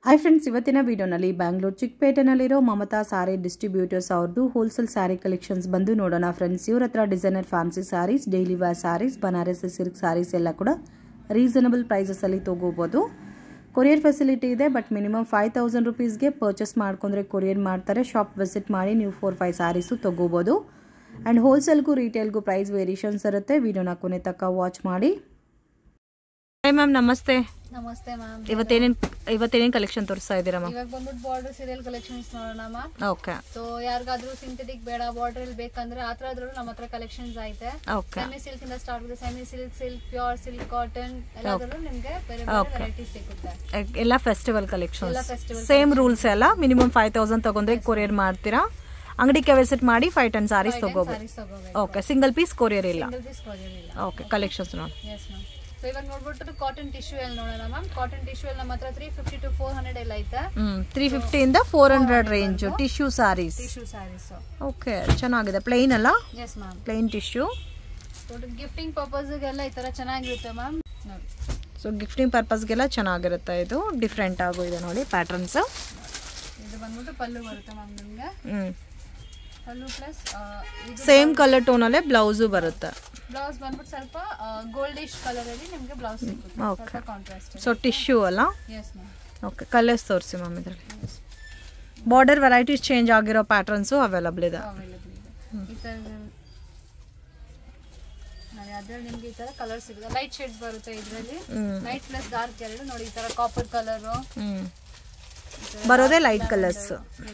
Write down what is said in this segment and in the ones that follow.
Hi friends ಇವತ್ತಿನ ವಿಡಿಯೋನಲ್ಲಿ ಬ್ಯಾಂಗ್ಳೂರು ಚಿಕ್ಕಪೇಟೆನಲ್ಲಿರೋ ಮಮತಾ ಸಾರಿ ಡಿಸ್ಟ್ರಿಬ್ಯೂಟರ್ಸ್ ಅವ್ರದ್ದು ಹೋಲ್ಸೇಲ್ ಸ್ಯಾರಿ ಕಲೆಕ್ಷನ್ಸ್ ಬಂದು ನೋಡೋಣ ಫ್ರೆಂಡ್ಸ್ ಇವ್ರ ಹತ್ರ designer fancy saris daily wear saris Banarasi silk saris ಎಲ್ಲ ಕೂಡ ರೀಸನಬಲ್ ಪ್ರೈಸಸಲ್ಲಿ ತೊಗೋಬೋದು ಕೊರಿಯರ್ ಫೆಸಿಲಿಟಿ ಇದೆ ಬಟ್ ಮಿನಿಮಮ್ ಫೈವ್ ತೌಸಂಡ್ ರುಪೀಸ್ಗೆ ಪರ್ಚೇಸ್ ಮಾಡ್ಕೊಂಡ್ರೆ ಕೊರಿಯರ್ ಮಾಡ್ತಾರೆ ಶಾಪ್ ವಿಸಿಟ್ ಮಾಡಿ ನೀವು ಫೋರ್ ಫೈವ್ ಸ್ಯಾರೀಸು ತೊಗೋಬೋದು ಆ್ಯಂಡ್ ಹೋಲ್ಸೇಲ್ಗೂ ರೀಟೇಲ್ಗೂ ಪ್ರೈಸ್ ವೇರಿಯೇಷನ್ಸ್ ಇರುತ್ತೆ ವಿಡಿಯೋನ ಕೊನೆ ತಕ್ಕ ವಾಚ್ ಮಾಡಿ ಹಾಯ್ ಮ್ಯಾಮ್ ನಮಸ್ತೆ ನಮಸ್ತೆ ಮ್ಯಾಮ್ ಇವತ್ತೇನೇನು ಇವತ್ತೇನೇನು ಕಲೆಕ್ಷನ್ ತೋರಿಸ್ತಾ ಇದ್ದೀರಾ ಮ್ಯಾಮ್ ಇವಾಗ ಬಂದ್ಬಿಟ್ಟು ಬಾರ್ಡರ್ ಸೀರಿಯಲ್ ಕಲೆಕ್ಷನ್ಸ್ ನೋಡೋಣ ಮ್ಯಾಮ್ ಓಕೆ ಸೊ ಯಾರಿಗಾದ್ರೂ ಸಿಂಥೆಟಿಕ್ ಬೇಡ ಬಾರ್ಡರ್ ಇಲ್ಲಿ ಬೇಕಂದ್ರೆ ಆ ಥರ ಆದ್ರೂ ನಮ್ಮ ಹತ್ರ ಕಲೆಕ್ಷನ್ಸ್ ಐತೆ ಓಕೆ ಸೆಮಿ ಸಿಲ್ಕ್ ಇಂದ ಸ್ಟಾರ್ಟ್ ಆಗುತ್ತೆ semi silk silk pure silk cotton ಎಲ್ಲಾದ್ರೂ ನಿಮ್ಗೆ ಬೇರೆ ಬೇರೆ ವೆರೈಟೀಸ್ ಸಿಗುತ್ತೆ ಎಲ್ಲ ಫೆಸ್ಟಿವಲ್ ಎಲ್ಲ ಕಲೆಕ್ಷನ್ಸ್ ಫೆಸ್ಟಿವಲ್ ಸೇಮ್ ರೂಲ್ಸ್ ಎಲ್ಲ ಮಿನಿಮಮ್ ಫೈವ್ ತೌಸಂಡ್ ತಗೊಂಡ್ರೆ ಕೊರಿಯರ್ ಮಾಡ್ತೀರಾ ಅಂಗಡಿಗೆ ವಿಸಿಟ್ ಮಾಡಿ ಫೈವ್ ಟೆನ್ ಸಾರೀಸ್ ತಗೋಬೋದು ಸಾರೀಸ್ ತಗೋಬೇಕು ಓಕೆ ಸಿಂಗಲ್ ಪೀಸ್ ಕೊರಿಯರ್ ಇಲ್ಲ ಸಿಂಗಲ್ ಪೀಸ್ ಕೊರಿಯರ್ ಇಲ್ಲ ಓಕೆ ಕಲೆಕ್ಷನ್ಸ್ ನೋಡಿ ಎಸ್ ಮ್ಯಾಮ್ ಸೊ ಇವಾಗ ನೋಡ್ಬಿಟ್ಟು ಕಾಟನ್ ಟಿಶ್ಯೂ ಎಲ್ಲಿ ನೋಡೋಣ ಮ್ಯಾಮ್ ಕಾಟನ್ ಟಿಶ್ಯೂ ಎಲ್ಲಿ ನಮ್ಮ ಹತ್ರ three fifty to four hundred ಎಲ್ಲ ಐತೆ ಹ್ಮ್ ತ್ರೀ ಫಿಫ್ಟಿಯಿಂದ four hundred range tissue saris tissue saris okay ಚೆನ್ನಾಗಿದೆ ಪ್ಲೈನ್ ಅಲ್ಲ yes ma'am plain tissue gifting ಪರ್ಪಸ್ಗೆಲ್ಲ ಈ ತರ ಚೆನ್ನಾಗಿರುತ್ತೆ ಮ್ಯಾಮ್ ನೋಡಿ ಸೊ ಗಿಫ್ಟಿಂಗ್ ಪರ್ಪಸ್ಗೆಲ್ಲ ಚೆನ್ನಾಗಿರುತ್ತೆ ಇದು ಡಿಫ್ರೆಂಟ್ ಆಗು ಇದೆ ನೋಡಿ ಪ್ಯಾಟರ್ನ್ಸ್ ಇದು ಬಂದ್ಬಿಟ್ಟು ಪಲ್ಲು ಬರುತ್ತೆ ಮ್ಯಾಮ್ ನಿಮ್ಗೆ ಹ್ಮ್ ಪಲ್ಲು ಪ್ಲಸ್ ಇದು ಸೇಮ್ ಕಲರ್ ಟೋನಲ್ಲೇ ಬ್ಲೌಸು ಬರುತ್ತೆ ಬ್ಲೌಸ್ ಬಂದ್ಬಿಟ್ಟು ಸ್ವಲ್ಪ ಗೋಲ್ಡಿಶ್ ಕಲರ್ ಅಲ್ಲಿ ನಿಮ್ಗೆ ಬ್ಲೌಸ್ ಸಿಗುತ್ತೆ Okay. ಸ್ವಲ್ಪ ಕಾಂಟ್ರಾಸ್ಟ್ ಸೊ ಟಿಶ್ಯೂ ಅಲ್ಲ ಎಸ್ ಮ್ಯಾಮ್ ಓಕೆ ಕಲರ್ಸ್ ತೋರಿಸಿ ಮ್ಯಾಮ್ ಇದರಲ್ಲಿ ಬಾರ್ಡರ್ ವೆರೈಟೀಸ್ ಚೇಂಜ್ ಆಗಿರೋ ಪ್ಯಾಟರ್ನ್ಸು ಅವೈಲಬಲ್ ಇದೆ ಅವೈಲೇಬಲ್ ಇದೆ ಈ ತರ ನೋಡಿ ಅದ್ರಲ್ಲಿ ನಿಮ್ಗೆ ಈ ತರ ಕಲರ್ ಸಿಗುತ್ತೆ ಲೈಟ್ ಶೇಡ್ಸ್ ಬರುತ್ತೆ ಇದರಲ್ಲಿ ಹ್ಮ್. ಲೈಟ್ ಪ್ಲಸ್ ಡಾರ್ಕ್ ಎರಡು ನೋಡಿ ಈ ತರ ಕಾಪರ್ ಕಲರ್ ಹ್ಮ್ ಬರೋದೇ ಲೈಟ್ ಕಲರ್ಸ್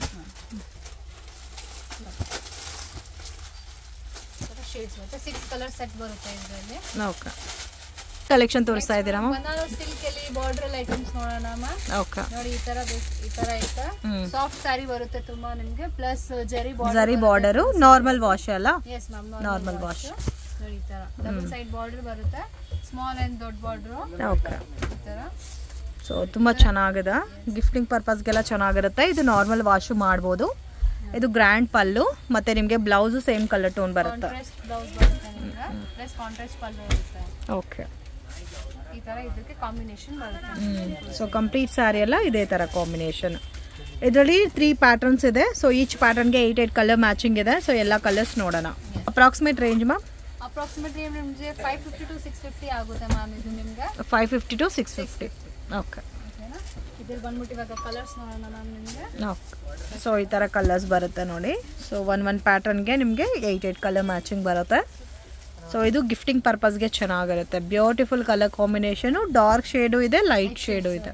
ಶೇಡ್ಸ್ ಬರುತ್ತೆ ಸಿಕ್ಸ್ ಕಲರ್ ಸೆಟ್ ಬರುತ್ತೆ ಇದರಲ್ಲಿ ಓಕೆ ಕಲೆಕ್ಷನ್ ತೋರಿಸ್ತಾ ಇದ್ದೀರಾ ಮ್ಯಾಮ್ ಬನಾರಸ್ ಸಿಲ್ಕ್ ಅಲ್ಲಿ ಬಾರ್ಡರ್ ಐಟಮ್ಸ್ ನೋಡೋಣ ಮ್ಯಾಮ್ ಓಕೆ ನೋಡಿ ಈ ತರ ಬೇಸ್- ಈ ತರ ಐತೆ ಹ್ಮ್. ಸಾಫ್ಟ್ ಸ್ಯಾರಿ ಬರುತ್ತೆ ತುಂಬಾ ನಿಮ್ಗೆ ಪ್ಲಸ್ ಜರಿ ಜರಿ ಬಾರ್ಡರು ನಾರ್ಮಲ್ ವಾಶ್ ಅಲ್ಲ ಎಸ್ ಮ್ಯಾಮ್ Normal wash. ನೋಡಿ ಈ ತರ ಡಬಲ್ ಸೈಡ್ ಬಾರ್ಡರ್ ಬರುತ್ತೆ ಸ್ಮಾಲ್ ಅಂಡ್ ದೊಡ್ಡ ಬಾರ್ಡರ್ ಓಕೆ ಈ ತರ ಸೊ ತುಂಬ ಚೆನ್ನಾಗಿದೆ ಗಿಫ್ಟಿಂಗ್ ಪರ್ಪಸ್ಗೆಲ್ಲ ಚೆನ್ನಾಗಿರುತ್ತೆ ಇದು ನಾರ್ಮಲ್ ವಾಶು ಮಾಡ್ಬೋದು ಇದು ಗ್ರ್ಯಾಂಡ್ ಪಲ್ಲು ಮತ್ತೆ ನಿಮಗೆ ಬ್ಲೌಸು ಸೇಮ್ ಕಲರ್ ಟೋನ್ ಬರುತ್ತೆ ಕಾಂಟ್ರಾಸ್ಟ್ ಬ್ಲೌಸ್ ಬರುತ್ತೆ ನಿಮ್ಗೆ ಪ್ಲಸ್ ಕಾಂಟ್ರಾಸ್ಟ್ ಪಲ್ಲು ಇರುತ್ತೆ ಓಕೆ ಈ ತರ ಇದಕ್ಕೆ ಕಾಂಬಿನೇಷನ್ ಬರುತ್ತೆ ಸೊ ಕಂಪ್ಲೀಟ್ ಸ್ಯಾರಿ ಎಲ್ಲ ಇದೇ ಥರ ಕಾಂಬಿನೇಷನ್ ಇದರಲ್ಲಿ ತ್ರೀ ಪ್ಯಾಟರ್ನ್ಸ್ ಇದೆ ಸೊ ಈಚ್ ಪ್ಯಾಟರ್ನ್ಗೆ ಏಯ್ಟ್ ಏಯ್ಟ್ ಕಲರ್ ಮ್ಯಾಚಿಂಗ್ ಇದೆ ಸೊ ಎಲ್ಲ ಕಲರ್ಸ್ ನೋಡೋಣ ಅಪ್ರಾಕ್ಸಿಮೇಟ್ ರೇಂಜ್ ಮ್ಯಾಮ್ ಅಪ್ರಾಕ್ಸಿಮೇಟ್ಲಿ ನಿಮ್ಗೆ five fifty to six fifty ಆಗುತ್ತೆ ಮ್ಯಾಮ್ ಇದು ನಿಮ್ಗೆ five fifty to six fifty okay ಓಕೆನಾ ಇದ್ರಲ್ಲಿ ಬಂದ್ಬಿಟ್ಟು ಇವಾಗ ಕಲರ್ಸ್ ನೋಡೋಣ ಮ್ಯಾಮ್ ನಿಮ್ಗೆ ಓಕೆ ಸೊ ಈ ಥರ ಕಲರ್ಸ್ ಬರುತ್ತೆ ನೋಡಿ ಸೊ ಒನ್ ಒನ್ ಪ್ಯಾಟರ್ನ್ಗೆ ನಿಮಗೆ ಏಯ್ಟ್ ಏಯ್ಟ್ ಕಲರ್ ಮ್ಯಾಚಿಂಗ್ ಬರುತ್ತೆ ಸೊ ಇದು ಗಿಫ್ಟಿಂಗ್ ಪರ್ಪಸ್ಗೆ ಚೆನ್ನಾಗಿರುತ್ತೆ beautiful colour combination dark shade ಇದೆ ಲೈಟ್ ಶೇಡು ಇದೆ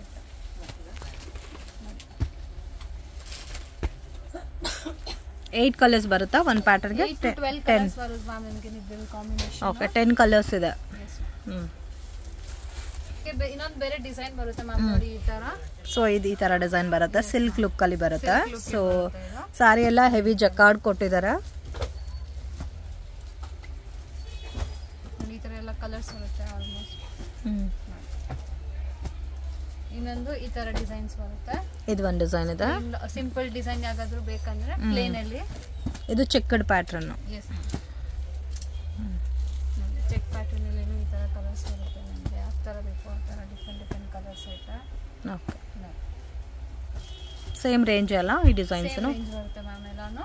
ಏಯ್ಟ್ ಕಲರ್ಸ್ ಬರುತ್ತಾ ಒಂದು ಪ್ಯಾಟರ್ನ್ಗೆ ಏಟ್ ಟು ಟ್ವೆಲ್ ಕಲರ್ಸ್ ಬರುತ್ತೆ ಮ್ಯಾಮ್ ನಿಮ್ಗೆ ಇದ್ರಲ್ಲಿ ಕಾಂಬಿನೇಷನ್ ಓಕೆ ಟೆನ್ ಕಲರ್ಸ್ ಇದೆ ಹ್ಞೂ ಇನ್ನೊಂದು ಬೇರೆ ಡಿಸೈನ್ ಬರುತ್ತೆ ಮ್ಯಾಮ್ ನೋಡಿ ಈ ತರ ಸೊ ಇದು ಈ ಥರ ಡಿಸೈನ್ ಬರುತ್ತೆ ಸಿಲ್ಕ್ ಲುಕ್ಕಲ್ಲಿ ಬರುತ್ತೆ Silk look ಸೊ ಬರುತ್ತೆ ಇದು. ಸಾರಿ ಎಲ್ಲ ಹೆವಿ ಜಕಾರ್ಡ್ ಕೊಟ್ಟಿದ್ದಾರೆ ನೋಡಿ ಈ ತರ ಎಲ್ಲ ಕಲರ್ಸ್ ಬರುತ್ತೆ ಆಲ್ಮೋಸ್ಟ್ ಹ್ಞೂ ಇನ್ನೊಂದು ಈ ತರ ಡಿಸೈನ್ಸ್ ಬರುತ್ತೆ ಇದು ಒಂದು ಡಿಸೈನ್ ಇದೆ ಸಿಂಪಲ್ ಡಿಸೈನ್ ಯಾವ್ದಾದ್ರು ಬೇಕಂದ್ರೆ ಪ್ಲೇನ್ ಅಲ್ಲಿ ಇದು checked pattern yes check pattern ಅಲ್ಲಿ ಈ ತರ ಕಲರ್ಸ್ ಬರುತ್ತೆ ನಿಮಗೆ ಯಾವ ತರ ಬೇಕು ಆ ತರ ಡಿಫ್ರೆಂಟ್ ಡಿಫ್ರೆಂಟ್ ಕಲರ್ಸ್ ಐತೆ ಓಕೆ ಸೇಮ್ ರೇಂಜ್ ಅಲ್ಲ ಈ ಡಿಸೈನ್ಸ್ನು ರೇಂಜ್ ಬರುತ್ತೆ ಮ್ಯಾಮ್ ಎಲ್ಲಾನು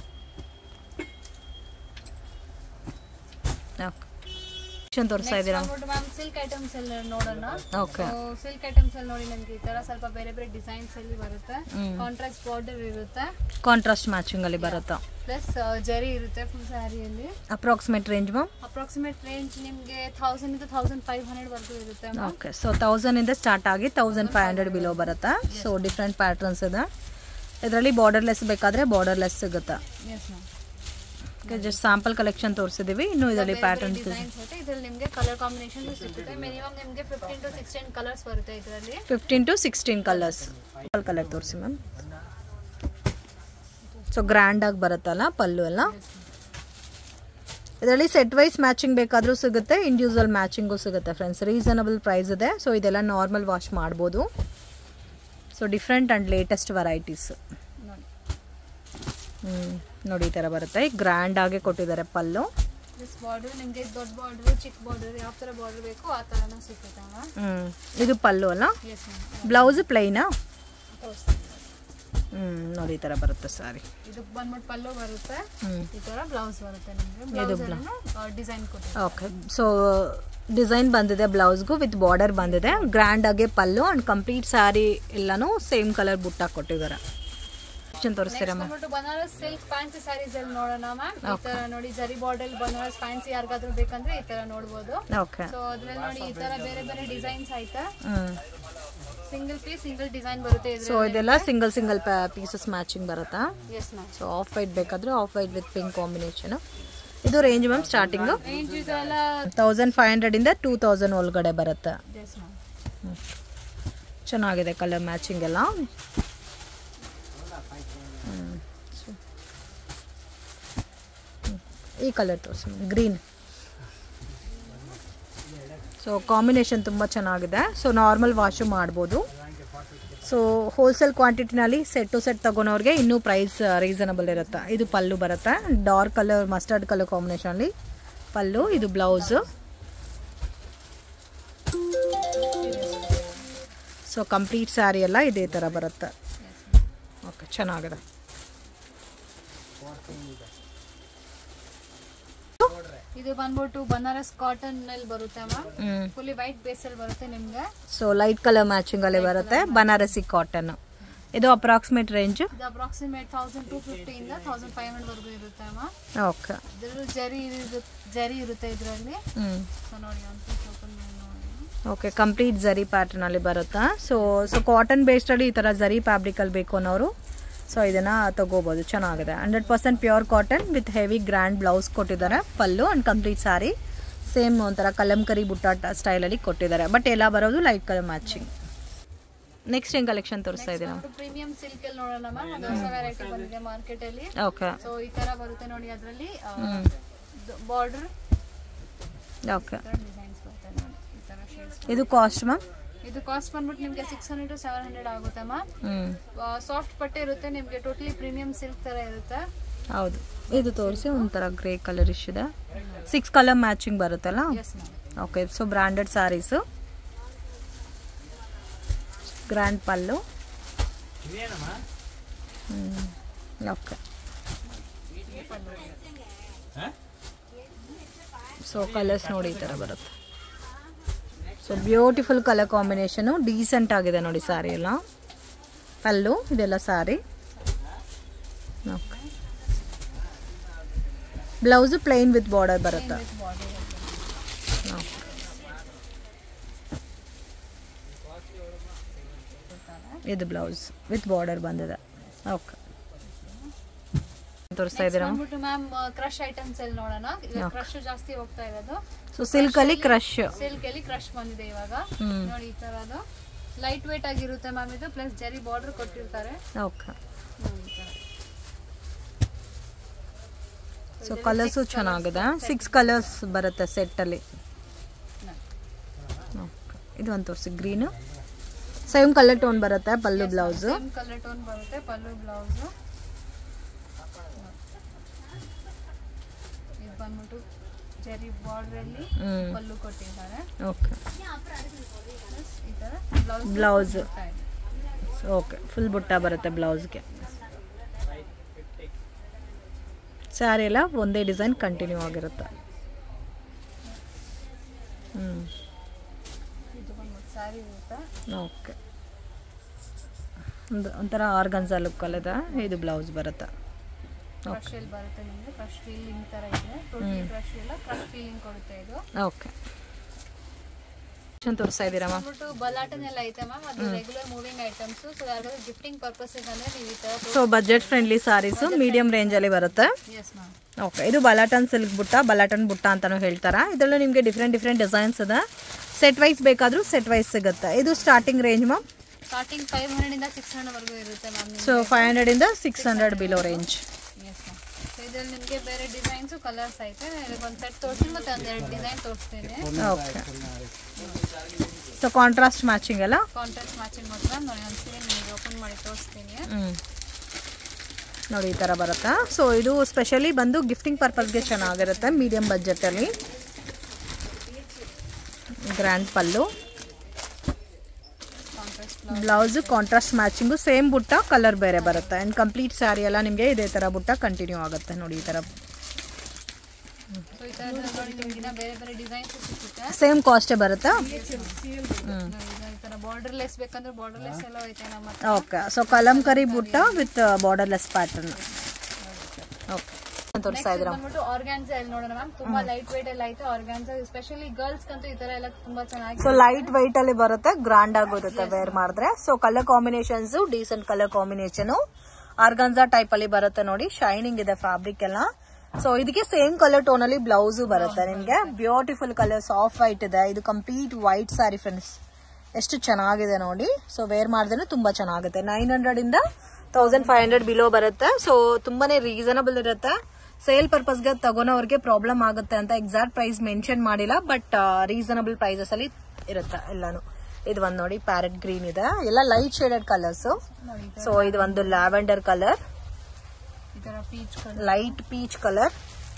ಓಕೆ ತೋರಿಸ್ತಾ ಇದ್ದೀರಾ ಮ್ಯಾಮ್ ಸಿಲ್ಕ್ ಐಟಮ್ಸ್ ಎಲ್ಲ ನೋಡೋಣ ಓಕೆ ಸಿಲ್ಕ್ ಐಟಮ್ಸ್ ಅಲ್ಲಿ ನೋಡಿ ನಮ್ಗೆ ಈ ತರ ಸ್ವಲ್ಪ ಬೇರೆ ಬೇರೆ ಡಿಸೈನ್ಸ್ ಅಲ್ಲಿ ಬರುತ್ತೆ ಹ್ಮ್. ಕಾಂಟ್ರಾಸ್ಟ್ ಬಾರ್ಡರ್ ಇರುತ್ತೆ ಕಾಂಟ್ರಾಸ್ಟ್ ಮ್ಯಾಚಿಂಗ್ ಅಲ್ಲಿ ಬರುತ್ತಾ ಪ್ಲಸ್ ಜರಿ ಇರುತ್ತೆ ಫುಲ್ ಸ್ಯಾರಿಯಲ್ಲಿ approximate range ma'am approximate range ನಿಮಗೆ ಥೌಸಂಡ್ ಇಂದ ಥೌಸಂಡ್ ಫೈವ್ ಹಂಡ್ರೆಡ್ ವರೆಗೂ ಇರುತ್ತೆ ಮ್ಯಾಮ್ ಓಕೆ ಸೊ ತೌಸಂಡ್ ಇಂದ ಸ್ಟಾರ್ಟ್ ಆಗಿ ತೌಸಂಡ್ ಫೈವ್ ಹಂಡ್ರೆಡ್ ಬಿಲೋ ಬರುತ್ತೆ ಸೊ ಡಿಫ್ರೆಂಟ್ ಪ್ಯಾಟ್ರನ್ಸ್ ಇದೆ ಇದರಲ್ಲಿ ಬಾರ್ಡರ್ಲೆಸ್ ಬೇಕಾದ್ರೆ ಬಾರ್ಡರ್ಲೆಸ್ ಸಿಗುತ್ತೆ yes ma'am just sample collection ತೋರಿಸಿದೀವಿ ಇನ್ನು ಇದರಲ್ಲಿ ಪ್ಯಾಟರ್ನ್ಸ್ ಡಿಸೈನ್ಸ್ ಬರುತ್ತೆ ಇದ್ರಲ್ಲಿ ನಿಮಗೆ ಕಲರ್ ಕಾಂಬಿನೇಷನ್ ಸಿಗುತ್ತೆ ಮಿನಿಮಮ್ ನಿಮಗೆ ಫಿಫ್ಟೀನ್ ಟು ಸಿಕ್ಸ್ಟೀನ್ ಕಲರ್ಸ್ ಬರುತ್ತೆ ಇದರಲ್ಲಿ fifteen to sixteen colours colour ತೋರಿಸಿ ಮ್ಯಾಮ್ ಸೊ ಗ್ರ್ಯಾಂಡಾಗಿ ಬರುತ್ತಲ್ಲ ಪಲ್ಲು ಎಲ್ಲ ಇದರಲ್ಲಿ ಸೆಟ್ ವೈಸ್ ಮ್ಯಾಚಿಂಗ್ ಬೇಕಾದರೂ ಸಿಗುತ್ತೆ ಇಂಡಿವಿಜುವಲ್ ಮ್ಯಾಚಿಂಗು ಸಿಗುತ್ತೆ ಫ್ರೆಂಡ್ಸ್ ರೀಸನಬಲ್ ಪ್ರೈಸ್ ಇದೆ ಸೊ ಇದೆಲ್ಲ ನಾರ್ಮಲ್ ವಾಶ್ ಮಾಡ್ಬೋದು so different and latest varieties ನೋಡಿ ನೋಡಿ ಈ ಥರ ಬರುತ್ತೆ ಗ್ರ್ಯಾಂಡ್ ಆಗಿ ಕೊಟ್ಟಿದ್ದಾರೆ ಪಲ್ಲು ದಿಸ್ ಬಾರ್ಡರ್ ನಿಮಗೆ ದೊಡ್ಡ ಬಾರ್ಡರ್ ಚಿಕ್ಕ ಬಾರ್ಡರ್ ಯಾವ ಥರ ಬಾರ್ಡರ್ ಬೇಕು ಆ ಥರನೂ ಸಿಗುತ್ತೆ ಮ್ಯಾಮ್ ಹ್ಮ್ ಇದು ಪಲ್ಲು ಅಲ್ಲ ಎಸ್ ಮ್ಯಾಮ್ ಬ್ಲೌಸ್ ಪ್ಲೈನಾ ತೋರಿಸ್ತೀನಿ ಹ್ಞೂ ನೋಡಿ ಈ ಥರ ಬರುತ್ತೆ ಸಾರಿ ಇದಕ್ಕೆ ಬಂದ್ಬಿಟ್ಟು ಪಲ್ಲು ಬರುತ್ತೆ ಹ್ಞೂ ಈ ತರ ಬ್ಲೌಸ್ ಬರುತ್ತೆ ನಿಮಗೆ ಇದು ಬ್ಲೌಸ್ ಡಿಸೈನ್ ಕೊಟ್ಟಿದ್ದಾರೆ ಓಕೆ ಸೊ ಡಿಸೈನ್ ಬಂದಿದೆ ಬ್ಲೌಸ್ಗೂ ವಿತ್ ಬಾರ್ಡರ್ ಬಂದಿದೆ ಗ್ರ್ಯಾಂಡ್ ಆಗಿ ಪಲ್ಲು ಆ್ಯಂಡ್ ಕಂಪ್ಲೀಟ್ ಸ್ಯಾರಿ ಎಲ್ಲನೂ ಸೇಮ್ ಕಲರ್ ಬುಟ್ಟ ಕೊಟ್ಟಿದ್ದಾರೆ ಎಷ್ಟು ತೋರಿಸ್ತೀರಾ ಮ್ಯಾಮ್ ಬಂದ್ಬಿಟ್ಟು ಬನಾರಸ್ ಸಿಲ್ಕ್ ಫ್ಯಾನ್ಸಿ ಸ್ಯಾರೀಸ್ ಅಲ್ಲಿ ನೋಡೋಣ ಮ್ಯಾಮ್ ಈ ತರ ನೋಡಿ ಜರಿ ಬಾರ್ಡಲ್ ಬನಾರಸ್ ಫ್ಯಾನ್ಸಿ ಯಾರಿಗಾದ್ರೂ ಬೇಕಂದ್ರೆ ಈ ತರ ನೋಡ್ಬೋದು ಓಕೆ ಸೊ ಅದ್ರಲ್ಲಿ ನೋಡಿ ಈ ತರ ಬೇರೆ ಬೇರೆ ಡಿಸೈನ್ಸ್ ಆಯ್ತಾ ಹ್ಞೂ ಸಿಂಗಲ್ ಪೀಸ್ ಸಿಂಗಲ್ ಡಿಸೈನ್ ಬರುತ್ತೆ ಸೊ ಇದೆಲ್ಲ ಸಿಂಗಲ್ ಸಿಂಗಲ್ ಪೀಸಸ್ ಮ್ಯಾಚಿಂಗ್ ಬರುತ್ತಾ yes ma'am so off white ಬೇಕಾದರೆ off white with pink combination ಇದು ರೇಂಜ್ ಮ್ಯಾಮ್ ಸ್ಟಾರ್ಟಿಂಗು ರೇಂಜ್ ಇದೆಲ್ಲ ತೌಸಂಡ್ ಫೈವ್ ಹಂಡ್ರೆಡಿಂದ ಟೂ ತೌಸಂಡ್ ಒಳಗಡೆ ಬರುತ್ತೆ ಎಸ್ ಮ್ಯಾಮ್ ಚೆನ್ನಾಗಿದೆ ಕಲರ್ ಮ್ಯಾಚಿಂಗ್ ಎಲ್ಲ ಹ್ಮ್. ಸೊ- ಹ್ಮ್. ಈ ಕಲರ್ ತೋರಿಸಿ ಗ್ರೀನ್ ಸೊ ಕಾಂಬಿನೇಷನ್ ತುಂಬ ಚೆನ್ನಾಗಿದೆ ಸೊ ನಾರ್ಮಲ್ ವಾಶು ಮಾಡ್ಬೋದು ಸೊ ಹೋಲ್ಸೇಲ್ ಕ್ವಾಂಟಿಟಿನಲ್ಲಿ ಸೆಟ್ ಟು ಸೆಟ್ ತಗೊಳೋರಿಗೆ ಇನ್ನೂ ಪ್ರೈಸ್ ರೀಸನಬಲ್ ಇರುತ್ತೆ ಇದು ಪಲ್ಲು ಬರುತ್ತೆ ಡಾರ್ಕ್ ಕಲರ್ ಮಸ್ಟರ್ಡ್ ಕಲರ್ ಕಾಂಬಿನೇಷನಲ್ಲಿ ಪಲ್ಲು ಇದು ಬ್ಲೌಸು ಸೊ ಕಂಪ್ಲೀಟ್ ಸ್ಯಾರಿ ಎಲ್ಲ ಇದೇ ಥರ ಬರುತ್ತೆ ಓಕೆ ಚೆನ್ನಾಗಿದೆ ಇದು ಬಂದ್ಬಿಟ್ಟು ಬನಾರಸ್ ಕಾಟನ್ ನಲ್ಲಿ ಬರುತ್ತೆ ಮ್ಯಾಮ್ ಹ್ಞೂ ಫುಲ್ಲಿ ವೈಟ್ ಬೇಸ್ ಅಲ್ಲಿ ಬರುತ್ತೆ ನಿಮ್ಗೆ ಸೊ ಲೈಟ್ ಕಲರ್ ಮ್ಯಾಚಿಂಗಲ್ಲಿ ಬರುತ್ತೆ ಬನಾರಸಿ ಕಾಟನ್ ಇದು ಅಪ್ರಾಕ್ಸಿಮೇಟ್ ರೇಂಜ್ ಇದು ಅಪ್ರಾಕ್ಸಿಮೇಟ್ ತೌಸಂಡ್ ಟೂ ಫಿಫ್ಟಿ ಇಂದ ತೌಸಂಡ್ ಫೈವ್ ಹಂಡ್ರೆಡ್ ವರ್ಗು ಇರುತ್ತೆ ಮ್ಯಾಮ್ ಓಕೆ ಇದ್ರಲ್ಲಿ ಜರಿ ಇರು- ಜರಿ ಇರುತ್ತೆ ಇದರಲ್ಲಿ ಹ್ಞೂ ಸೊ ನೋಡಿ ಒಂದು ಪೀಸ್ ಓಪನ್ ಮಾಡಿ ನೋಡಿ ಓಕೆ ಕಂಪ್ಲೀಟ್ ಜರಿ ಪ್ಯಾಟರ್ನಲ್ಲಿ ಬರುತ್ತಾ ಸೊ ಸೊ ಕಾಟನ್ ಬೇಸ್ಡಲ್ಲಿ ಈ ಥರ ಜರಿ ಫ್ಯಾಬ್ರಿಕಲ್ಲಿ ಬೇಕು ಅನ್ನೋರು ಸೊ ಇದನ್ನು ತಗೋಬೋದು ಚೆನ್ನಾಗಿದೆ hundred percent pure cotton with heavy grand blouse ಕೊಟ್ಟಿದ್ದಾರೆ ಪಲ್ಲು ಆ್ಯಂಡ್ ಕಂಪ್ಲೀಟ್ ಸಾರಿ ಸೇಮ್ ಒಂಥರ ಕಲಂಕರಿ ಬುಟ್ಟ ಸ್ಟೈಲಲ್ಲಿ ಕೊಟ್ಟಿದ್ದಾರೆ ಬಟ್ ಎಲ್ಲ ಬರೋದು ಲೈಟ್ ಕಲರ್ ಮ್ಯಾಚಿಂಗ್ ನೆಕ್ಸ್ಟ್ ಏನು ಕಲೆಕ್ಷನ್ ತೋರಿಸ್ತಾ ಇದ್ದೀರಾ ಪ್ರೀಮಿಯಂ ಸಿಲ್ಕ್ ಅಲ್ಲಿ ನೋಡೋಣ ಮ್ಯಾಮ್ ಅದು ಹೊಸ ವೆರೈಟಿ ಬಂದಿದೆ ಮಾರ್ಕೆಟ್ ಅಲ್ಲಿ ಓಕೆ ಸೊ ಈ ತರ ಬರುತ್ತೆ ನೋಡಿ ಅದರಲ್ಲಿ ಬಾರ್ಡರ್ ಓಕೆ ಡಿಸೈನ್ಸ್ ಬರುತ್ತೆ ನೋಡಿ ಈ ತರ ಶೇಡ್ಸ್ ಇದು ಕಾಸ್ಟ್ ಮ್ಯಾಮ್ ಇದು ಕಾಸ್ಟ್ ಬಂದ್ಬಿಟ್ಟು ನಿಮಗೆ six hundred to seven hundred ಆಗುತ್ತೆ ಮ್ಯಾಮ್ ಹ್ಞೂ ಸಾಫ್ಟ್ ಬಟ್ಟೆ ಇರುತ್ತೆ ನಿಮಗೆ ಟೋಟಲಿ ಪ್ರೀಮಿಯಂ ಸಿಲ್ಕ್ ತರ ಇರುತ್ತೆ ಹೌದು ಇದು ತೋರಿಸಿ ಒಂಥರ ಗ್ರೇ ಕಲರ್ ಇಶ್ ಇದೆ ಸಿಕ್ಸ್ ಕಲರ್ ಮ್ಯಾಚಿಂಗ್ ಬರುತ್ತಲ್ಲ yes ma'am okay so branded saris grand ಪಲ್ಲು ಓಕೆ ಸೊ ಕಲರ್ಸ್ ನೋಡಿ ಈ ಥರ ಬರುತ್ತೆ so beautiful colour combination decent ಆಗಿದೆ ನೋಡಿ ಸ್ಯಾರಿ ಎಲ್ಲ ಪಲ್ಲು ಇದೆಲ್ಲ sari okay blouse plain with border ಬರುತ್ತೆ ಬಾರ್ಡರ್ ಓಕೆ ಇದು ಬ್ಲೌಸ್ ವಿತ್ ಬಾರ್ಡರ್ ಬಂದಿದೆ ಓಕೆ ತೋರಿಸ್ತಾ ಇದ್ದೀರಾ ಬಂದ್ಬಿಟ್ಟು ಮ್ಯಾಮ್ ಕ್ರಶ್ ಐಟಮ್ಸ್ ಅಲ್ಲಿ ನೋಡೋಣ ಕ್ರಶ್ ಜಾಸ್ತಿ ಹೋಗ್ತಾ ಇರೋದು ಸೊ ಸಿಲ್ಕಲ್ಲಿ ಕ್ರಶ್ ಸಿಲ್ಕ್ ಅಲ್ಲಿ ಕ್ರಶ್ ಬಂದಿದೆ ಇವಾಗ ಹ್ಮ್. ನೋಡಿ ಈ ತರದು ಲೈಟ್ ವೇಟ್ ಆಗಿರುತ್ತೆ ಮ್ಯಾಮ್ ಇದು ಪ್ಲಸ್ ಜರಿ ಬಾರ್ಡರ್ ಕೊಟ್ಟಿರ್ತಾರೆ ಓಕೆ ನೋಡಿ ಈ ತರ. ಸೊ ಕಲರ್ಸು ಚೆನ್ನಾಗಿದೆ ಸಿಕ್ಸ್ ಕಲರ್ಸ್ ಬರುತ್ತೆ ಸೆಟ್ಟಲ್ಲಿ ಓಕೆ ಇದು ಒಂದು ತೋರಿಸಿ ಗ್ರೀನು ಸೇಮ್ ಕಲರ್ ಟೋನ್ ಬರುತ್ತೆ pallu blouse same colour tone ಬರುತ್ತೆ ಪಲ್ಲು ಬ್ಲೌಸ್ ಇದು ಬಂದ್ಬಿಟ್ಟು ಜರಿ ಬಾರ್ಡರ್ ಅಲ್ಲಿ ಹ್ಞೂ ಪಲ್ಲು ಕೊಟ್ಟಿದ್ದಾರೆ ಓಕೆ Plus ಈ ತರ ಬ್ಲೌಸ್ ಬ್ಲೌಸ್ ಓಕೆ ಫುಲ್ ಬುಟ್ಟ ಬರುತ್ತೆ ಬ್ಲೌಸ್ಗೆ ಸ್ಯಾರಿ ಎಲ್ಲ ಒಂದೇ ಡಿಸೈನ್ ಕಂಟಿನ್ಯೂ ಆಗಿರುತ್ತೆ ಹ್ಞೂ ಇದು ಬಂದ್ಬಿಟ್ಟು ಸ್ಯಾರಿ ಇರುತ್ತೆ ಓಕೆ ಒಂದು ಒಂಥರ ಆರ್ಗನ್ಸ ಲುಕ್ಕಲ್ಲಿದೆ ಇದು ಬ್ಲೌಸ್ ಬರುತ್ತೆ ಕ್ರಶ್ ಅಲ್ಲಿ ಬರುತ್ತೆ ನಿಮಗೆ ಕ್ರಶ್ ಫೀಲಿಂಗ್ ತರ ಇದೆ ಟೋಟಲಿ ಕ್ರಶ್ ಎಲ್ಲ ಕ್ರಶ್ ಫೀಲಿಂಗ್ ಕೊಡುತ್ತೆ ಇದು ಓಕೆ ಎಷ್ಟು ತೋರಿಸ್ತಾ ಇದ್ದೀರಾ ಮ್ಯಾಮ್ ಬಂದ್ಬಿಟ್ಟು ಬಲಾಟನ್ ಎಲ್ಲ ಐತೆ ಮ್ಯಾಮ್ ಅದು ರೆಗ್ಯುಲರ್ ಮೂವಿಂಗ್ ಐಟಮ್ಸ್ ಸೊ ಯಾರಿಗಾದ್ರೂ ಗಿಫ್ಟಿಂಗ್ ಪರ್ಪಸ್ ಅಂದ್ರೆ ನೀವು ಈ ತರ so budget friendly sarees medium ರೇಂಜಲ್ಲಿ ಬರುತ್ತೆ ಎಸ್ ಮ್ಯಾಮ್ ಓಕೆ ಇದು ಬಲಾಟನ್ ಸಿಲ್ಕ್ ಬುಟ್ಟ ಬಲಾಟನ್ ಬುಟ್ಟ ಅಂತಲೂ ಹೇಳ್ತಾರೆ ಇದರಲ್ಲೂ ನಿಮಗೆ ಡಿಫ್ರೆಂಟ್ ಡಿಫ್ರೆಂಟ್ ಡಿಸೈನ್ಸ್ ಇದೆ ಸೆಟ್ ವೈಸ್ ಬೇಕಾದರೂ ಸೆಟ್ ವೈಸ್ ಸಿಗುತ್ತೆ ಇದು starting range ma'am starting five hundred ಇಂದ ಸಿಕ್ಸ್ ಹಂಡ್ರೆಡ್ ವರೆಗೂ ಇರುತ್ತೆ ಮ್ಯಾಮ್ ಸೊ ಫೈವ್ ಹಂಡ್ರೆಡಿಂದ six hundred below range yes ma'am so ಇದ್ರಲ್ಲಿ ನಿಮಗೆ ಬೇರೆ ಡಿಸೈನ್ಸ್ ಕಲರ್ಸ್ ಐತೆ ಒಂದು ಸೆಟ್ ತೋರಿಸ್ತೀನಿ ಮತ್ತೆ ಒಂದೆರಡು ಡಿಸೈನ್ ತೋರಿಸ್ತೀನಿ ಓಕೆ ಸೊ ಕಾಂಟ್ರಾಸ್ಟ್ ಮ್ಯಾಚಿಂಗ್ ಅಲ್ಲ ಕಾಂಟ್ರಾಸ್ಟ್ ಮ್ಯಾಚಿಂಗ್ ಮಾತ್ರ ನೋಡಿ ಒಂದ್ಸರಿ ನಿಮಗೆ ಓಪನ್ ಮಾಡಿ ತೋರಿಸ್ತೀನಿ ಹ್ಞೂ ನೋಡಿ ಈ ಥರ ಬರುತ್ತಾ ಸೊ ಇದು ಸ್ಪೆಷಲಿ ಬಂದು ಗಿಫ್ಟಿಂಗ್ ಪರ್ಪಸ್ಗೆ ಚೆನ್ನಾಗಿರುತ್ತೆ ಮೀಡಿಯಂ ಬಜೆಟಲ್ಲಿ grand pallu contrast blouse contrast matching same ಬುಟ್ಟ ಕಲರ್ ಬೇರೆ ಬರುತ್ತೆ ಆ್ಯಂಡ್ ಕಂಪ್ಲೀಟ್ ಸ್ಯಾರಿ ಎಲ್ಲ ನಿಮಗೆ ಇದೇ ಥರ ಬುಟ್ಟ ಕಂಟಿನ್ಯೂ ಆಗುತ್ತೆ ನೋಡಿ ಈ ಥರ ಸೊ ಈ ತರ ನೋಡಿ ನಿಮ್ಗೆ ಇನ್ನ ಬೇರೆ ಬೇರೆ ಡಿಸೈನ್ಸ್ ಸಿಗುತ್ತೆ ಸೇಮ್ ಕಾಸ್ಟೇ ಬರುತ್ತಾ ನೋಡಿ, ಇದು ಈ ತರ ಬಾರ್ಡರ್ ಲೆಸ್ ಬೇಕಂದ್ರೆ ಬಾರ್ಡರ್ ಲೆಸ್ ಎಲ್ಲ ಐತೆ ನಮ್ಮ ಹತ್ರ ಓಕೆ ಸೊ ಕಲಂಕರಿ ಬುಟ್ಟ ವಿತ್ ಬಾರ್ಡರ್ಲೆಸ್ ಪ್ಯಾಟರ್ನ್ ಓಕೆ ತೋರಿಸ್ತಾ ಇದ್ದೀರಾ ಬಂದ್ಬಿಟ್ಟು ಆರ್ಗಾನ್ಸಾ ಎಲ್ಲಿ ನೋಡೋಣ ಮ್ಯಾಮ್ ತುಂಬಾ ಲೈಟ್ ವೇಟ್ ಎಲ್ಲ ಐತೆ ಆರ್ಗಾನ್ಸಾ ಸ್ಪೆಷಲಿ ಗರ್ಲ್ಸ್ ಕಂತೂ ಈ ತರ ಎಲ್ಲ ತುಂಬಾ ಚೆನ್ನಾಗಿ ಸೊ ಲೈಟ್ ವೈಟ್ ಅಲ್ಲಿ ಬರುತ್ತೆ ಗ್ರಾಂಡ್ ಆಗೋರುತ್ತೆ ವೇರ್ ಮಾಡಿದ್ರೆ so colour combinations decent colour combination organza type ಅಲ್ಲಿ ಬರುತ್ತೆ ನೋಡಿ ಶೈನಿಂಗ್ ಇದೆ ಫ್ಯಾಬ್ರಿಕ್ ಎಲ್ಲ ಸೊ ಇದಕ್ಕೆ ಸೇಮ್ ಕಲರ್ ಟೋನ್ ಅಲ್ಲಿ ಬ್ಲೌಸ್ ಬರುತ್ತೆ ನಿಮ್ಗೆ ಬ್ಯೂಟಿಫುಲ್ ಕಲರ್ ಸಾಫ್ಟ್ ವೈಟ್ ಇದೆ ಇದು ಕಂಪ್ಲೀಟ್ ವೈಟ್ ಸ್ಯಾರಿ ಫ್ರೆಂಡ್ಸ್ ಎಷ್ಟು ಚೆನ್ನಾಗಿದೆ ನೋಡಿ ಸೊ ವೇರ್ ಮಾಡಿದ್ರೆ ತುಂಬಾ ಚೆನ್ನಾಗುತ್ತೆ ನೈನ್ ಹಂಡ್ರೆಡ್ ಇಂದ ತೌಸಂಡ್ ಫೈವ್ ಹಂಡ್ರೆಡ್ ಬಿಲೋ ಬರುತ್ತೆ ಸೊ ತುಂಬಾನೇ ರೀಸನಬಲ್ ಇರುತ್ತೆ ಸೇಲ್ ಪರ್ಪಸ್ಗೆ ತಗೊಳೋರ್ಗೆ ಪ್ರಾಬ್ಲಮ್ ಆಗುತ್ತೆ ಅಂತ ಎಕ್ಸಾಕ್ಟ್ ಪ್ರೈಸ್ ಮೆನ್ಷನ್ ಮಾಡಿಲ್ಲ ಬಟ್ ರೀಸನಬಲ್ ಪ್ರೈಸಸ್ ಅಲ್ಲಿ ಇರುತ್ತೆ ಎಲ್ಲಾನು ಇದು ಒಂದು ನೋಡಿ ಪ್ಯಾರೆಟ್ ಗ್ರೀನ್ ಇದೆ ಎಲ್ಲ ಲೈಟ್ ಶೇಡೆಡ್ ಕಲರ್ಸ್ ನೋಡಿ ಸೊ ಇದು ಒಂದು ಲ್ಯಾವೆಂಡರ್ ಕಲರ್ ಈ ತರ ಪೀಚ್ ಲೈಟ್ ಪೀಚ್ ಕಲರ್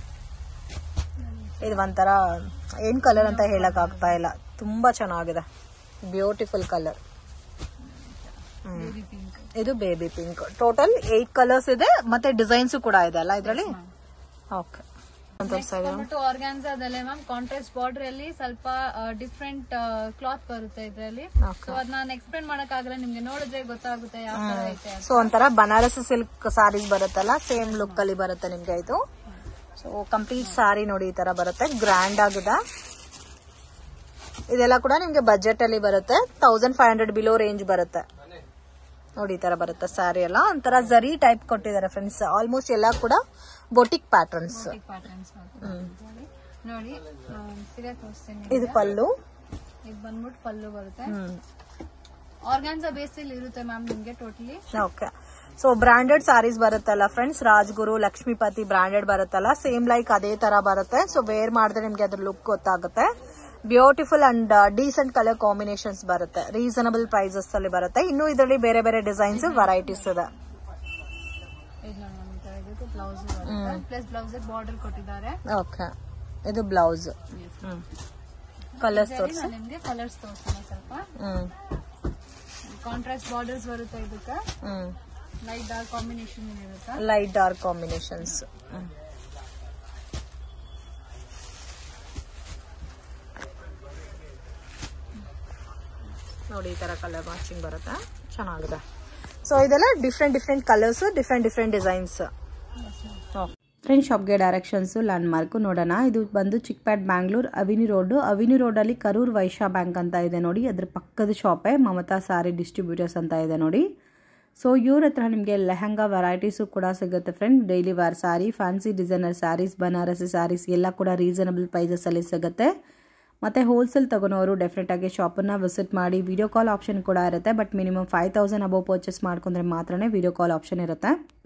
ಇದು ಒಂಥರ ಏನ್ ಕಲರ್ ಅಂತ ಹೇಳಕ್ ಆಗ್ತಾ ಇಲ್ಲ ತುಂಬಾ ಚೆನ್ನಾಗಿದೆ ಬ್ಯೂಟಿಫುಲ್ ಕಲರ್ ಬೇಬಿ ಪಿಂಕ್ ಇದು baby pink total eight colours ಇದೆ ಮತ್ತೆ ಡಿಸೈನ್ಸ್ ಕೂಡ ಇದೆ ಅಲ್ಲ ಇದರಲ್ಲಿ ಓಕೆ ಬಂದ್ಬಿಟ್ಟು ಆರ್ಗಾನ್ಸಾದಲ್ಲೇ ಮ್ಯಾಮ್ ಕಾಂಟ್ರಾಸ್ಟ್ ಬಾರ್ಡರ್ ಅಲ್ಲಿ ಸ್ವಲ್ಪ ಡಿಫ್ರೆಂಟ್ ಕ್ಲಾತ್ ಬರುತ್ತೆ ಇದ್ರಲ್ಲಿ ಸೊ ಅದ್ ನಾನು ಎಕ್ಸ್ಪ್ಲೇನ್ ಮಾಡಕ್ ಆಗಲ್ಲ ನಿಮ್ಗೆ ನೋಡಿದ್ರೆ ಗೊತ್ತಾಗುತ್ತೆ ಯಾವ ತರ ಐತೆ ಅಂತ. ಸೊ ಒಂಥರ ಬನಾರಸಿ ಸಿಲ್ಕ್ ಸಾರೀಸ್ ಬರುತ್ತಲ್ಲ ಸೇಮ್ ಲುಕ್ ಅಲ್ಲಿ ಬರುತ್ತೆ ನಿಮ್ಗೆ ಇದು ಸೊ ಕಂಪ್ಲೀಟ್ ಸಾರಿ ನೋಡಿ ಈ ತರ ಬರುತ್ತೆ ಗ್ರ್ಯಾಂಡ್ ಆಗಿದೆ ಇದೆಲ್ಲ ಕೂಡ ನಿಮ್ಗೆ ಬಜೆಟ್ ಅಲ್ಲಿ ಬರುತ್ತೆ thousand five hundred below range ಬರುತ್ತೆ ನೋಡಿ ಈ ತರ ಬರುತ್ತೆ ಸ್ಯಾರಿ ಎಲ್ಲ ಒಂಥರ ಜರಿ ಟೈಪ್ ಕೊಟ್ಟಿದ್ದಾರೆ ಫ್ರೆಂಡ್ಸ್ ಆಲ್ಮೋಸ್ಟ್ ಎಲ್ಲ ಕೂಡ ಬೊಟಿಕ್ ಪ್ಯಾಟರ್ನ್ಸ್ ಪ್ಯಾಟರ್ನ್ಸ್ ನೋಡಿ ನಾನ್ ಸೀರೆ ತೋರಿಸ್ತೀನಿ ಇದು ಪಲ್ಲು ಇದು ಬಂದ್ಬಿಟ್ಟು ಪಲ್ಲು ಬರುತ್ತೆ ಹ್ಮ್ ಆರ್ಗಾನ್ಸಾ ಬೇಸಿಲ್ ಇರುತ್ತೆ ಮ್ಯಾಮ್ ನಿಮ್ಗೆ totally okay so branded sarees ಬರುತ್ತಲ್ಲ ಫ್ರೆಂಡ್ಸ್ ರಾಜ್ಗುರು ಲಕ್ಷ್ಮೀಪತಿ ಬ್ರಾಂಡೆಡ್ ಬರುತ್ತಲ್ಲ ಸೇಮ್ ಲೈಕ್ ಅದೇ ತರ ಬರುತ್ತೆ ಸೊ ವೇರ್ ಮಾಡಿದ್ರೆ ನಿಮ್ಗೆ ಅದ್ರ ಲುಕ್ ಗೊತ್ತಾಗುತ್ತೆ beautiful and decent colour combinations ಬರುತ್ತೆ ರೀಸನಬಲ್ ಪ್ರೈಸಸ್ ಅಲ್ಲಿ ಬರುತ್ತೆ ಇನ್ನು ಇದರಲ್ಲಿ ಬೇರೆ ಬೇರೆ ಡಿಸೈನ್ಸ್ ವೆರೈಟೀಸ್ ಇದೆ ಇದು ನೋಡಿ ಈ ತರ ಇದಕ್ಕೆ ಬ್ಲೌಸ್ ಬರುತ್ತೆ ಪ್ಲಸ್ ಬ್ಲೌಸ್ ಬಾರ್ಡರ್ ಕೊಟ್ಟಿದ್ದಾರೆ ಓಕೆ ಇದು ಬ್ಲೌಸ್ ಹ್ಮ್ ಕಲರ್ಸ್ ತೋರಿಸಿ ನಾನು ನಿಮ್ಗೆ ಕಲರ್ಸ್ ತೋರಿಸ್ತೀನಿ ಸ್ವಲ್ಪ ಹ್ಮ್ ಕಾಂಟ್ರಾಸ್ಟ್ ಬಾರ್ಡರ್ಸ್ ಬರುತ್ತೆ ಇದಕ್ಕೆ ಹ್ಮ್ ಲೈಟ್ ಡಾರ್ಕ್ ಕಾಂಬಿನೇಷನ್ ಇರುತ್ತೆ ಲೈಟ್ ಡಾರ್ಕ್ ಕಾಂಬಿನೇಷನ್ಸ್ ನೋಡಿ ಈ ತರ ಕಲರ್ ಮ್ಯಾಚಿಂಗ್ ಬರುತ್ತೆ ಚೆನ್ನಾಗಿದೆ ಸೊ ಇದೆಲ್ಲ different different colours different different designs friend ಶಾಪ್ಗೆ ಡೈರೆಕ್ಷನ್ಸು ಲ್ಯಾಂಡ್ ಮಾರ್ಕು ನೋಡೋಣ ಇದು ಬಂದು Chickpet Bangalore Avenue Road Avenue ರೋಡಲ್ಲಿ ಕರೂರ್ ವೈಶ್ಯ ಬ್ಯಾಂಕ್ ಅಂತ ಇದೆ ನೋಡಿ ಅದ್ರ ಪಕ್ಕದ ಶಾಪೇ ಮಮತಾ ಸಾರಿ ಡಿಸ್ಟ್ರಿಬ್ಯೂಟರ್ಸ್ ಅಂತ ಇದೆ ನೋಡಿ ಸೊ ಇವ್ರ ಹತ್ರ ನಿಮಗೆ ಲೆಹಂಗಾ ವೆರೈಟೀಸು ಕೂಡ ಸಿಗುತ್ತೆ friend daily wear saree fancy designer sarees Banarasi sarees ಎಲ್ಲ ಕೂಡ ರೀಸನಬಲ್ ಪ್ರೈಸಸಲ್ಲಿ ಸಿಗುತ್ತೆ ಮತ್ತು ಹೋಲ್ಸೇಲ್ ತೊಗೊಳೋರು ಡೆಫಿನೆಟಾಗಿ ಶಾಪನ್ನು ವಿಸಿಟ್ ಮಾಡಿ ವಿಡಿಯೋ ಕಾಲ್ ಆಪ್ಷನ್ ಕೂಡ ಇರುತ್ತೆ but minimum five thousand above purchase ಮಾಡ್ಕೊಂಡ್ರೆ ಮಾತ್ರನೇ ವಿಡಿಯೋ ಕಾಲ್ ಆಪ್ಷನ್ ಇರುತ್ತೆ